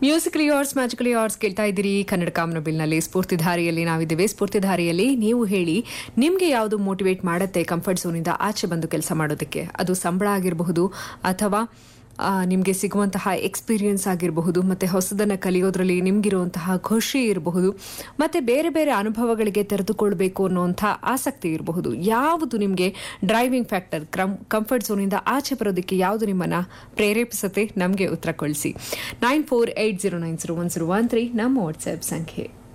musically hours magically hours ಕೇಳ್ತಾ ಇದ್ದೀರಿ ಕನ್ನಡ ಕಾಮನಬಿಲ್ನಲ್ಲಿ ಸ್ಫೂರ್ತಿಧಾರಿಯಲ್ಲಿ ನಾವಿದ್ದೇವೆ ಸ್ಫೂರ್ತಿಧಾರಿಯಲ್ಲಿ ನೀವು ಹೇಳಿ ನಿಮಗೆ ಯಾವುದು ಮೋಟಿವೇಟ್ ಮಾಡುತ್ತೆ ಕಂಫರ್ಟ್ ಝೋನಿಂದ ಆಚೆ ಬಂದು ಕೆಲಸ ಮಾಡೋದಕ್ಕೆ ಅದು ಸಂಬಳ ಆಗಿರಬಹುದು ಅಥವಾ ನಿಮಗೆ ಸಿಗುವಂತಹ ಎಕ್ಸ್ಪೀರಿಯನ್ಸ್ ಆಗಿರಬಹುದು ಮತ್ತು ಹೊಸದನ್ನು ಕಲಿಯೋದ್ರಲ್ಲಿ ನಿಮಗಿರುವಂತಹ ಖುಷಿ ಇರಬಹುದು ಮತ್ತು ಬೇರೆ ಬೇರೆ ಅನುಭವಗಳಿಗೆ ತೆರೆದುಕೊಳ್ಬೇಕು ಅನ್ನುವಂಥ ಆಸಕ್ತಿ ಇರಬಹುದು ಯಾವುದು ನಿಮಗೆ ಡ್ರೈವಿಂಗ್ ಫ್ಯಾಕ್ಟರ್ ಕ್ರಮ್ ಕಂಫರ್ಟ್ ಝೋನಿಂದ ಆಚೆ ಬರೋದಕ್ಕೆ ಯಾವುದು ನಿಮ್ಮನ್ನು ಪ್ರೇರೇಪಿಸುತ್ತೆ ನಮಗೆ ಉತ್ತರ ಕಳಿಸಿ nine four eight zero nine zero one zero one three ನಮ್ಮ ವಾಟ್ಸ್ಆ್ಯಪ್ ಸಂಖ್ಯೆ